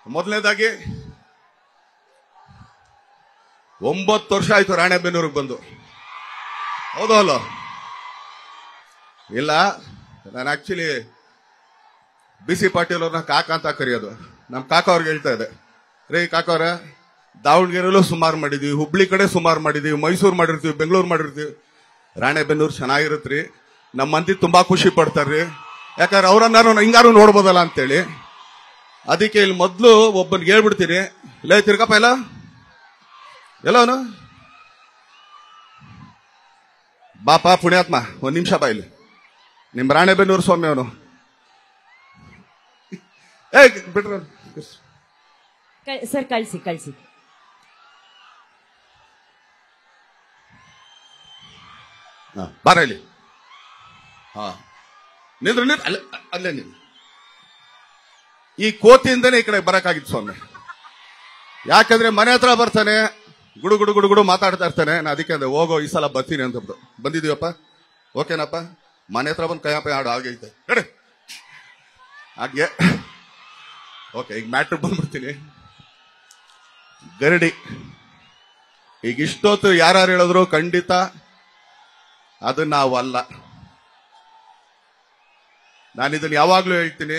ಮೊದಲನೇದಾಗಿ ಒಂಬತ್ತು ವರ್ಷ ಆಯ್ತು ರಾಣೆಬೆನ್ನೂರಿಗೆ ಬಂದು ಹೌದು ಅಲ್ಲ ಇಲ್ಲ ನಾನು ಆಕ್ಚುಲಿ ಬಿ ಸಿ ಪಾಟೀಲ್ ಅವ್ರನ್ನ ಕಾಕ ಅಂತ ಕರೆಯೋದು ನಮ್ಮ ಕಾಕ ಅವ್ರಿಗೆ ಹೇಳ್ತಾ ಇದೆ ರೀ ಕಾಕ ಅವ್ರ ದಾವಣಗೆರೆಯಲ್ಲೂ ಸುಮಾರು ಮಾಡಿದೀವಿ ಹುಬ್ಳಿ ಕಡೆ ಸುಮಾರು ಮಾಡಿದೀವಿ ಮೈಸೂರು ಮಾಡಿರ್ತೀವಿ ಬೆಂಗಳೂರು ಮಾಡಿರ್ತೀವಿ ರಾಣೆಬೆನ್ನೂರು ಚೆನ್ನಾಗಿರುತ್ತ್ರಿ ನಮ್ಮ ಮಂದಿ ತುಂಬಾ ಖುಷಿ ಪಡ್ತಾರ್ರಿ ಯಾಕಂದ್ರೆ ಅವ್ರನ್ನಾರು ಹಿಂಗಾರು ನೋಡ್ಬೋದಲ್ಲ ಅಂತೇಳಿ ಅದಕ್ಕೆ ಇಲ್ಲಿ ಮೊದಲು ಒಬ್ಬನಿಗೆ ಹೇಳ್ಬಿಡ್ತೀನಿ ಲೇ ತಿರ್ಗಪ್ಪ ಎಲ್ಲ ಎಲ್ಲ ಅವನು ಬಾಪ ಪುಣ್ಯಾತ್ಮ ಒಂದ್ ನಿಮಿಷ ಬಾ ಇಲ್ಲಿ ನಿಮ್ ರಾಣೆಬೆನ್ನೂರು ಸ್ವಾಮಿ ಅವನು ಏ ಬಿಟ್ರ ಕ- ಸರ್ ಕಳಿಸಿ ಕಳಿಸಿ ಬಾರ ಇಲ್ಲಿ ಹಾ ನಿಂದ್ರು ನಿಂದ್ರು ಅಲ್ಲೇ ಅಲ್ಲೇ ನಿಂದ್ರು ಈ ಕೋತಿಯಿಂದನೇ ಈ ಕಡೆ ಬರಕಾಗಿತ್ತು ಸ್ವಾಮಿ ಯಾಕಂದ್ರೆ ಮನೆ ಹತ್ರ ಬರ್ತಾನೆ ಗುಡು ಗುಡು ಗುಡು ಗುಡು ಮಾತಾಡ್ತಾ ಇರ್ತಾನೆ ನಾ ಅದಕ್ಕೆ ಅಂದೆ ಹೋಗೋ ಈ ಸಲ ಬರ್ತೀನಿ ಅಂತ ಬಿಟ್ಟು ಬಂದಿದೀವಪ್ಪ ಓಕೆನಪ್ಪ ಮನೆ ಹತ್ರ ಬಂದು ಕೈಯಪ್ಪ ಹಾಡು ಆಗೈತೆ ನಡೆ ಹಾಗೆ ಓಕೆ ಈಗ ಮ್ಯಾಟ್ರ್ ಬಂದ್ಬಿಡ್ತೀನಿ ಗರಡಿ ಈಗ ಇಷ್ಟೊತ್ತು ಯಾರು ಹೇಳಿದ್ರು ಖಂಡಿತ ಅದು ನಾವಲ್ಲ ನಾನು ಇದನ್ನ ಯಾವಾಗ್ಲೂ ಹೇಳ್ತೀನಿ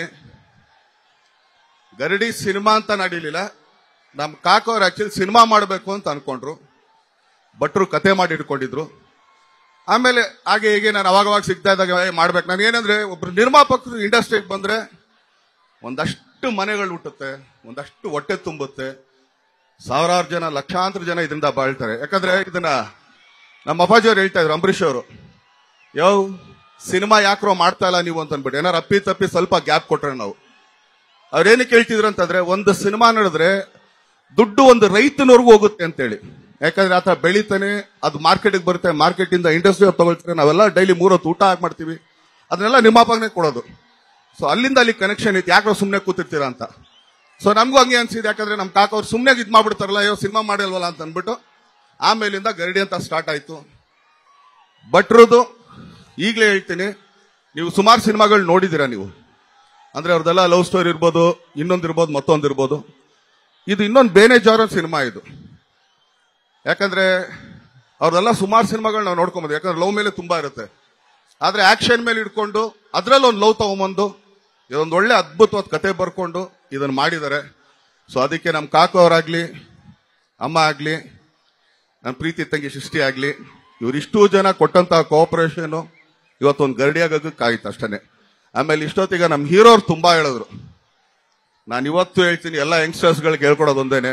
ಗರಡಿ ಸಿನಿಮಾ ಅಂತ ನಡೀಲಿಲ್ಲ ನಮ್ ಕಾಕೋರು ಆಕ್ಚುಲಿ ಸಿನಿಮಾ ಮಾಡಬೇಕು ಅಂತ ಅನ್ಕೊಂಡ್ರು ಭಟ್ರು ಕತೆ ಮಾಡಿ ಇಟ್ಕೊಂಡಿದ್ರು ಆಮೇಲೆ ಹಾಗೆ ಹೀಗೆ ನಾನು ಅವಾಗವಾಗ ಸಿಗ್ತಾ ಇದ್ದಾಗ ಮಾಡ್ಬೇಕು ನಾನು ಏನಂದ್ರೆ ಒಬ್ರು ನಿರ್ಮಾಪಕರು ಇಂಡಸ್ಟ್ರಿಗೆ ಬಂದ್ರೆ ಒಂದಷ್ಟು ಮನೆಗಳು ಹುಟ್ಟುತ್ತೆ ಒಂದಷ್ಟು ಹೊಟ್ಟೆ ತುಂಬುತ್ತೆ ಸಾವಿರಾರು ಜನ ಲಕ್ಷಾಂತರ ಜನ ಇದರಿಂದ ಬಾಳ್ತಾರೆ ಯಾಕಂದ್ರೆ ಇದನ್ನ ನಮ್ಮ ಅಪ್ಪಾಜಿಯವ್ರು ಹೇಳ್ತಾ ಇದ್ರು ಅಂಬರೀಷ್ ಅವರು ಯಾವ ಸಿನಿಮಾ ಯಾಕ್ರೋ ಮಾಡ್ತಾ ಇಲ್ಲ ನೀವು ಅಂತ ಅನ್ಬಿಟ್ಟು ಏನಾರು ಅಪ್ಪಿ ತಪ್ಪಿ ಸ್ವಲ್ಪ ಗ್ಯಾಪ್ ಕೊಟ್ರೆ ನಾವು ಅವ್ರೇನಕ್ಕೆ ಹೇಳ್ತಿದ್ರು ಅಂತಂದ್ರೆ ಒಂದು ಸಿನಿಮಾ ನಡೆದ್ರೆ ದುಡ್ಡು ಒಂದು ರೈತನವರೆಗೂ ಹೋಗುತ್ತೆ ಅಂತೇಳಿ ಯಾಕಂದ್ರೆ ಆತ ಬೆಳಿತಾನೆ ಅದು ಮಾರ್ಕೆಟ್ಗೆ ಬರುತ್ತೆ ಮಾರ್ಕೆಟ್ ಇಂದ ಇಂಡಸ್ಟ್ರಿ ತಗೊಳ್ತಾರೆ ನಾವೆಲ್ಲ ಡೈಲಿ ಮೂರೊತ್ತು ಊಟ ಹಾಕಿ ಮಾಡ್ತೀವಿ ಅದನ್ನೆಲ್ಲ ನಿರ್ಮಾಪಕನೇ ಕೊಡೋದು ಸೊ ಅಲ್ಲಿಂದ ಅಲ್ಲಿ ಕನೆಕ್ಷನ್ ಇತ್ತು ಯಾಕೆ ಸುಮ್ಮನೆ ಕೂತಿರ್ತೀರಾ ಅಂತ ಸೊ ನಮಗೂ ಹಂಗೆ ಅನ್ಸಿದೆ ಯಾಕಂದ್ರೆ ನಮ್ಮ ಕಾಕ ಅವ್ರು ಸುಮ್ಮನೆ ಇದು ಮಾಡ್ಬಿಡ್ತಾರಲ್ಲ ಅಯ್ಯೋ ಸಿನಿಮಾ ಮಾಡಿಲ್ವಲ್ಲ ಅಂತ ಅಂದ್ಬಿಟ್ಟು ಆಮೇಲಿಂದ ಗರಡಿ ಅಂತ ಸ್ಟಾರ್ಟ್ ಆಯ್ತು ಭಟ್ರದು ಈಗಲೇ ಹೇಳ್ತೀನಿ ನೀವು ಸುಮಾರು ಸಿನಿಮಾಗಳು ನೋಡಿದ್ದೀರಾ ನೀವು ಅಂದ್ರೆ ಅವ್ರದ್ದೆಲ್ಲ ಲವ್ ಸ್ಟೋರಿ ಇರ್ಬೋದು ಇನ್ನೊಂದು ಇರ್ಬೋದು ಮತ್ತೊಂದು ಇರ್ಬೋದು ಇದು ಇನ್ನೊಂದು ಬೇನೆ ಜಾರರ್ ಸಿನಿಮಾ ಇದು ಯಾಕಂದ್ರೆ ಅವ್ರದೆಲ್ಲ ಸುಮಾರು ಸಿನಿಮಾಗಳು ನಾವು ನೋಡ್ಕೊಬೋದು ಯಾಕಂದ್ರೆ ಲವ್ ಮೇಲೆ ತುಂಬಾ ಇರುತ್ತೆ ಆದ್ರೆ ಆಕ್ಷನ್ ಮೇಲೆ ಇಟ್ಕೊಂಡು ಅದ್ರಲ್ಲಿ ಒಂದು ಲವ್ ತಗೊಂಬಂದು ಇದೊಂದು ಒಳ್ಳೆ ಅದ್ಭುತವಾದ ಕತೆ ಬರ್ಕೊಂಡು ಇದನ್ನ ಮಾಡಿದ್ದಾರೆ ಸೊ ಅದಕ್ಕೆ ನಮ್ಮ ಕಾಕು ಅವರಾಗ್ಲಿ ಅಮ್ಮ ಆಗ್ಲಿ ನನ್ನ ಪ್ರೀತಿ ತಂಗಿ ಸೃಷ್ಟಿ ಆಗ್ಲಿ ಇವರಿಷ್ಟು ಜನ ಕೊಟ್ಟಂತ ಕೋಆಪರೇಷನ್ ಇವತ್ತೊಂದು ಗರಡಿಯಾಗಕ್ಕಾಗಿತ್ತು ಅಷ್ಟೇ ಆಮೇಲೆ ಇಷ್ಟೊತ್ತಿಗೆ ನಮ್ಮ ಹೀರೋರು ತುಂಬಾ ಹೇಳಿದ್ರು ನಾನು ಇವತ್ತು ಹೇಳ್ತೀನಿ ಎಲ್ಲ ಯಂಗ್ಸ್ಟರ್ಸ್ಗಳಿಗೆ ಹೇಳ್ಕೊಡೋದು ಒಂದೇನೆ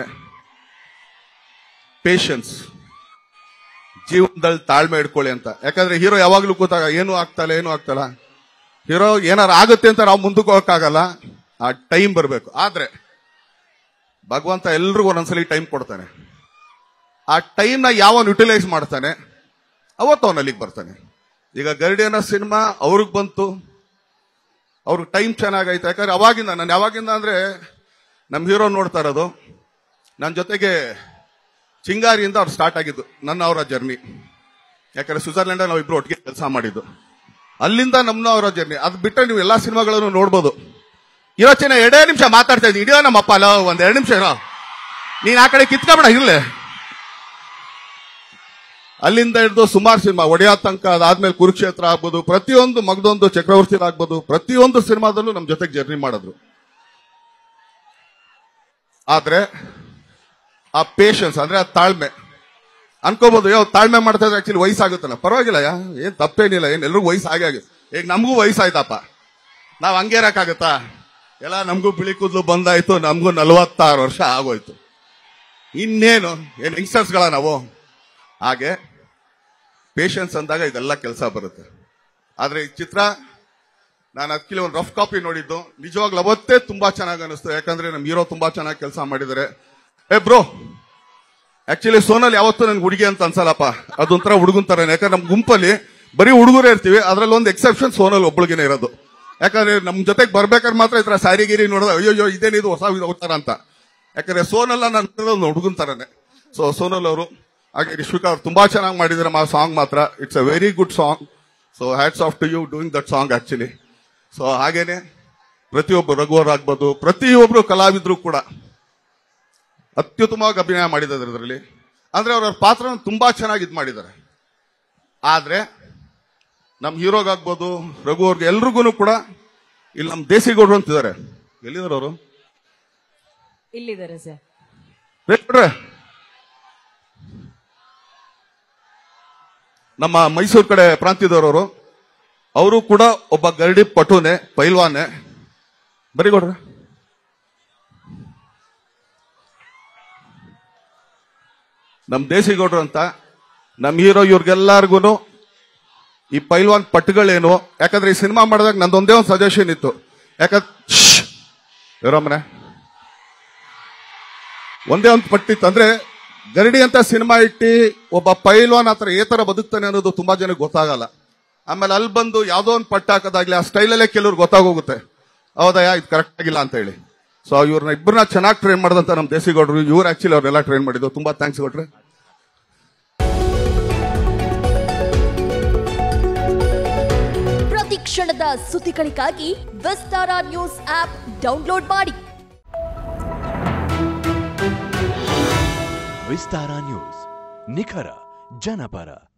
ಪೇಷನ್ಸ್ ಜೀವನದಲ್ಲಿ ತಾಳ್ಮೆ ಇಟ್ಕೊಳ್ಳಿ ಅಂತ ಯಾಕಂದ್ರೆ ಹೀರೋ ಯಾವಾಗ್ಲೂ ಕೂತಾಗ ಏನು ಆಗ್ತಲ್ಲ ಏನು ಆಗ್ತಲ್ಲ ಹೀರೋ ಏನಾರು ಆಗುತ್ತೆ ಅಂತ ನಾವು ಮುಂದಕ್ಕೆ ಹೋಗಕ್ಕಾಗಲ್ಲ ಆ ಟೈಮ್ ಬರಬೇಕು ಆದ್ರೆ ಭಗವಂತ ಎಲ್ರಿಗೂ ಒಂದೊಂದ್ಸಲಿ ಟೈಮ್ ಕೊಡ್ತಾನೆ ಆ ಟೈಮ್ ನ ಯಾವನ್ ಯುಟಿಲೈಸ್ ಮಾಡ್ತಾನೆ ಅವತ್ತು ಅವನು ಅಲ್ಲಿಗೆ ಬರ್ತಾನೆ ಈಗ ಗರ್ಡಿಯನ ಸಿನಿಮಾ ಅವ್ರಿಗೆ ಬಂತು ಅವ್ರಿಗೆ ಟೈಮ್ ಚೆನ್ನಾಗೈತೆ ಯಾಕಂದ್ರೆ ಅವಾಗಿಂದ ನಾನು ಯಾವಾಗಿಂದ ಅಂದ್ರೆ ನಮ್ಮ ಹೀರೋ ನೋಡ್ತಾ ಇರೋದು ನನ್ನ ಜೊತೆಗೆ ಚಿಂಗಾರಿಯಿಂದ ಅವ್ರು ಸ್ಟಾರ್ಟ್ ಆಗಿದ್ದು ನನ್ನ ಅವರ ಜರ್ನಿ ಯಾಕಂದ್ರೆ ಸ್ವಿಟ್ಜರ್ಲೆಂಡ್ ನಾವು ಇಬ್ರು ಒಟ್ಟಿಗೆ ಕೆಲಸ ಮಾಡಿದ್ದು ಅಲ್ಲಿಂದ ನಮ್ನ ಅವರ ಜರ್ನಿ ಅದು ಬಿಟ್ಟರೆ ನೀವು ಎಲ್ಲಾ ಸಿನಿಮಾಗಳನ್ನು ನೋಡ್ಬೋದು ಯೋಚನೆ ಎರಡೇ ನಿಮಿಷ ಮಾತಾಡ್ತಾ ಇದ್ದೀನಿ ಇಡೀ ನಮ್ಮಪ್ಪ ಅಲ್ಲ ಒಂದ್ ಎರಡು ನಿಮಿಷ ಇರೋ ನೀನ್ ಆ ಕಡೆ ಕಿತ್ಕೊಬೇಡ ಇರ್ಲೆ ಅಲ್ಲಿಂದ ಹಿಡಿದು ಸುಮಾರು ಸಿನಿಮಾ ಒಡೆಯ ತನಕ ಅದಾದ್ಮೇಲೆ ಕುರುಕ್ಷೇತ್ರ ಆಗ್ಬೋದು ಪ್ರತಿಯೊಂದು ಮಗದೊಂದು ಚಕ್ರವರ್ತಿ ಆಗ್ಬೋದು ಪ್ರತಿಯೊಂದು ಸಿನಿಮಾದಲ್ಲೂ ನಮ್ ಜೊತೆಗೆ ಜರ್ನಿ ಮಾಡಿದ್ರು ಆದ್ರೆ ಆ ಪೇಷನ್ಸ್ ಅಂದ್ರೆ ಆ ತಾಳ್ಮೆ ಅನ್ಕೋಬಹುದು ಯಾವ ತಾಳ್ಮೆ ಮಾಡ್ತಾ ಇದ್ರೆ ಆಕ್ಚುಲಿ ವಯಸ್ಸಾಗುತ್ತಲ್ಲ ಪರವಾಗಿಲ್ಲ ಯಾ ಏನ್ ತಪ್ಪೇನಿಲ್ಲ ಏನ್ ಎಲ್ರಿಗೂ ವಯಸ್ಸು ಹಾಗೆ ಆಗಿದೆ ಈಗ ನಮಗೂ ವಯಸ್ಸಾಯ್ತಪ್ಪ ನಾವ್ ಹಂಗೆ ಇರಕ್ಕಾಗತ್ತಾ ಎಲ್ಲ ನಮಗೂ ಬಿಳಿ ಕೂದಲು ಬಂದಾಯ್ತು ನಮಗೂ ನಲವತ್ತಾರು ವರ್ಷ ಆಗೋಯ್ತು ಇನ್ನೇನು ಏನ್ ಯಂಗ್ಸ್ಟರ್ಸ್ಗಳ ನಾವು ಹಾಗೆ ಪೇಷನ್ಸ್ ಅಂದಾಗ ಇದೆಲ್ಲ ಕೆಲಸ ಬರುತ್ತೆ ಆದ್ರೆ ಈ ಚಿತ್ರ ನಾನು ಅದಕ್ಕೆ ಒಂದು ರಫ್ ಕಾಪಿ ನೋಡಿದ್ದು ನಿಜವಾಗ್ಲೂ ಅವತ್ತೇ ತುಂಬಾ ಚೆನ್ನಾಗಿ ಅನಿಸ್ತು ಯಾಕಂದ್ರೆ ನಮ್ ಹೀರೋ ತುಂಬಾ ಚೆನ್ನಾಗಿ ಕೆಲಸ ಮಾಡಿದ್ದಾರೆ ಏ ಬ್ರೋ ಆಕ್ಚುಲಿ ಸೋನಲ್ ಯಾವತ್ತೂ ನನ್ಗೆ ಹುಡುಗಿ ಅಂತ ಅನ್ಸಲ್ಲಪ್ಪ ಅದೊಂಥರ ಹುಡುಗನ್ ತರ ಯಾಕಂದ್ರೆ ನಮ್ ಗುಂಪಲ್ಲಿ ಬರೀ ಹುಡುಗರೇ ಇರ್ತೀವಿ ಅದ್ರಲ್ಲಿ ಒಂದು ಎಕ್ಸೆಪ್ಷನ್ ಸೋನಲ್ ಒಬ್ಬಳಿಗೆನೆ ಇರೋದು ಯಾಕಂದ್ರೆ ನಮ್ ಜೊತೆಗೆ ಬರ್ಬೇಕಾದ್ರೆ ಮಾತ್ರ ಈ ತರ ಸಾರಿ ಗಿರಿ ನೋಡಿದ್ರೆ ಅಯ್ಯೋ ಇದೇನಿದು ಹೊಸ ಅವತಾರ ಅಂತ ಯಾಕಂದ್ರೆ ಸೋನಲ್ ನನ್ನ ಒಂದು ಹುಡುಗನ್ ತರನೇ ಸೊ ಸೋನಲ್ ಅವರು ಹಾಗೆ ರಿಶ್ವಿಕಾ ಅವ್ರು ತುಂಬಾ ಚೆನ್ನಾಗಿ ಮಾಡಿದ್ದಾರೆ ಆ ಸಾಂಗ್ ಮಾತ್ರ it's a very good song so hats off to you doing that song actually so ಹಾಗೇನೆ ಪ್ರತಿಯೊಬ್ಬರು ರಘುವರ್ ಆಗ್ಬೋದು ಪ್ರತಿಯೊಬ್ರು ಕಲಾವಿದ್ರು ಕೂಡ ಅತ್ಯುತ್ತಮವಾಗಿ ಅಭಿನಯ ಮಾಡಿದ್ದಾರೆ ಇದರಲ್ಲಿ ಅಂದ್ರೆ ಅವರ ಪಾತ್ರ ತುಂಬಾ ಚೆನ್ನಾಗಿ ಇದು ಮಾಡಿದ್ದಾರೆ ಆದ್ರೆ ನಮ್ಮ ಹೀರೋಗಾಗ್ಬೋದು ರಘು ಅವ್ರಿಗೆ ಎಲ್ರಿಗೂ ಕೂಡ ಇಲ್ಲಿ ನಮ್ಮ ದೇಸಿಗೌಡರು ಅಂತಿದ್ದಾರೆ ಎಲ್ಲಿದ್ದಾರೆ ಅವರು ಇಲ್ಲಿದ್ದಾರೆ ಸರ್ ಬೇಕ್ರೆ ನಮ್ಮ ಮೈಸೂರು ಕಡೆ ಪ್ರಾಂತ್ಯದವರವರು ಅವರು ಕೂಡ ಒಬ್ಬ ಗರಡಿ ಪಟುನೆ ಪೈಲ್ವಾನೆ ಬರಿಗೌಡ್ರ ನಮ್ ದೇಸಿಗೌಡ್ರು ಅಂತ ನಮ್ ಹೀರೋ ಇವ್ರಿಗೆಲ್ಲರಿಗೂ ಈ ಪೈಲ್ವಾನ್ ಪಟ್ಟುಗಳೇನು ಯಾಕಂದ್ರೆ ಈ ಸಿನಿಮಾ ಮಾಡಿದಾಗ ನಂದೊಂದೇ ಒಂದು ಸಜೆಷನ್ ಇತ್ತು ಯಾಕಂದ್ರೆ ಇರೋಮನೆ ಒಂದೇ ಒಂದು ಪಟ್ಟಿತ್ತು ಅಂದ್ರೆ ಗರಡಿ ಅಂತ ಸಿನಿಮಾ ಇಟ್ಟಿ ಒಬ್ಬ ಪೈಲ್ವಾನ್ ಆತರ ಏ ತರ ಬದುಕ್ತಾನೆ ಅನ್ನೋದು ತುಂಬಾ ಜನಕ್ಕೆ ಗೊತ್ತಾಗಲ್ಲ ಆಮೇಲೆ ಅಲ್ಲಿ ಬಂದು ಯಾವ್ದೋ ಒಂದು ಪಟ್ಟ ಹಾಕೋದಾಗ್ಲಿ ಆ ಸ್ಟೈಲಲ್ಲೇ ಕೆಲವ್ರು ಗೊತ್ತಾಗೋಗುತ್ತೆ ಹೌದಯ್ಯ ಇದು ಕರೆಕ್ಟ್ ಆಗಿಲ್ಲ ಅಂತ ಹೇಳಿ ಸೊ ಇವ್ರನ್ನ ಇಬ್ಬರನ್ನ ಚೆನ್ನಾಗಿ ಟ್ರೈನ್ ಮಾಡಿದಂತ ನಮ್ಮ ದೇಸಿಗೌಡರು ಇವ್ರು ಆಕ್ಚುಲಿ ಅವ್ರೆಲ್ಲ ಟ್ರೈನ್ ಮಾಡಿದ್ದು ತುಂಬಾ ಥ್ಯಾಂಕ್ಸ್ ಕೊಟ್ರೆ ಪ್ರತಿ ಕ್ಷಣದ ಸುದ್ದಿಗಳಿಗಾಗಿ ವಿಸ್ತಾರ ನ್ಯೂಸ್ ಆಪ್ ಡೌನ್ಲೋಡ್ ಮಾಡಿ ವಿಸ್ತಾರ ನ್ಯೂಸ್ ನಿಖರ ಜನಪರ